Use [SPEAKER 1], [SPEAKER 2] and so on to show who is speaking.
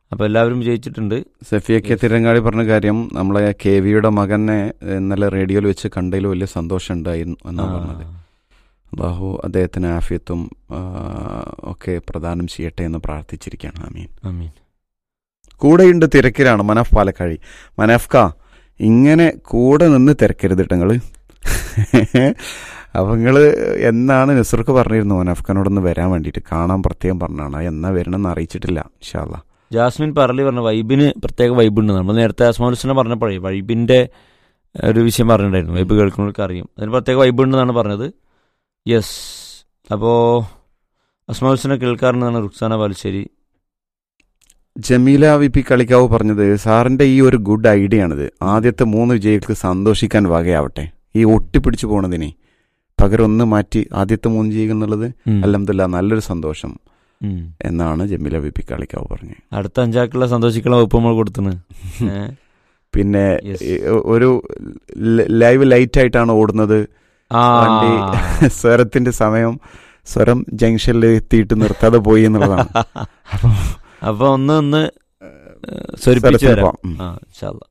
[SPEAKER 1] അപ്പോൾ എല്ലാവരും വിജയിച്ചിട്ടുണ്ട്
[SPEAKER 2] സഫിയൊക്കെ തിരങ്ങാടി പറഞ്ഞ കാര്യം നമ്മളെ കെ വിയുടെ മകനെ ഇന്നലെ റേഡിയോയിൽ വെച്ച് കണ്ടതിൽ വലിയ സന്തോഷം ഉണ്ടായിരുന്നു എന്നാണ് പറഞ്ഞത് അള്ളാഹു അദ്ദേഹത്തിന് ആഫിയത്തും ആ, ഒക്കെ പ്രദാനം ചെയ്യട്ടെ എന്ന് പ്രാർത്ഥിച്ചിരിക്കുകയാണ് ആമീൻ
[SPEAKER 1] ആമീൻ
[SPEAKER 2] കൂടെയുണ്ട് തിരക്കിലാണ് മനഫ് പാലക്കാഴി മനഫ്ക ഇങ്ങനെ കൂടെ നിന്ന് തിരക്കരുത് കേട്ടോ നിങ്ങള് അപ്പൊ നിങ്ങള് എന്നാണ് നസർക്ക് പറഞ്ഞിരുന്നു മനഫ്ഖാനോടൊന്ന് വരാൻ വേണ്ടിയിട്ട് കാണാൻ പ്രത്യേകം പറഞ്ഞാണ് അത് എന്നാ വരണമെന്ന് അറിയിച്ചിട്ടില്ല ഇൻഷാല്ല
[SPEAKER 1] ജാസ്മിൻ പറളി പറഞ്ഞ വൈബിന് പ്രത്യേക വൈബ് ഉണ്ട് നമ്മൾ നേരത്തെ അസ്മാലുസിനെ പറഞ്ഞപ്പോഴേ വൈബിന്റെ ഒരു വിഷയം പറഞ്ഞിട്ടുണ്ടായിരുന്നു വൈബ് കേൾക്കുന്നവർക്ക് അറിയും അതിന് പ്രത്യേക വൈബ് ഉണ്ടെന്നാണ് പറഞ്ഞത് യെസ് അപ്പോൾ അസ്മാലുസിനെ കേൾക്കാറുണ്ടെന്നാണ് റുക്സാന ബാലുശ്ശേരി
[SPEAKER 2] ജമീല വി പി കളിക്കാവ് പറഞ്ഞത് സാറിന്റെ ഈ ഒരു ഗുഡ് ഐഡിയ ആണിത് ആദ്യത്തെ മൂന്ന് വിജയികൾക്ക് സന്തോഷിക്കാൻ വകയാവട്ടെ ഈ ഒട്ടിപ്പിടിച്ചു പോണതിനെ പകരം ഒന്ന് മാറ്റി ആദ്യത്തെ മൂന്ന് വിജയികൾ എന്നുള്ളത്
[SPEAKER 1] ഉം.
[SPEAKER 2] അല്ലംതല്ല നല്ലൊരു സന്തോഷം
[SPEAKER 1] ഉം.
[SPEAKER 2] എന്നാണ് ജമീല വി പി കളിക്കാവ് പറഞ്ഞത്
[SPEAKER 1] അടുത്ത അഞ്ചാക്കുള്ള സന്തോഷിക്കുള്ള വകുപ്പ് നമ്മൾ കൊടുത്തണ് ഏ?
[SPEAKER 2] പിന്നെ
[SPEAKER 1] Yes.
[SPEAKER 2] ഈ ഒരു ല- ലൈവ് ലൈറ്റ് ആയിട്ടാണ് ഓടുന്നത്
[SPEAKER 1] ആ
[SPEAKER 2] വണ്ടി സ്വരത്തിന്റെ സമയം സ്വരം ജംഗ്ഷനിൽ എത്തിയിട്ട് നിർത്താതെ പോയി എന്നുള്ളതാണ്
[SPEAKER 1] അപ്പൊ ഒന്ന് ഒന്ന് സ്വരിപ്പിച്ചു
[SPEAKER 2] സ്വരത്തിൽ
[SPEAKER 1] വരാം
[SPEAKER 2] പോവാം. ഉം.
[SPEAKER 1] ആ ഇൻഷാ അല്ലാ.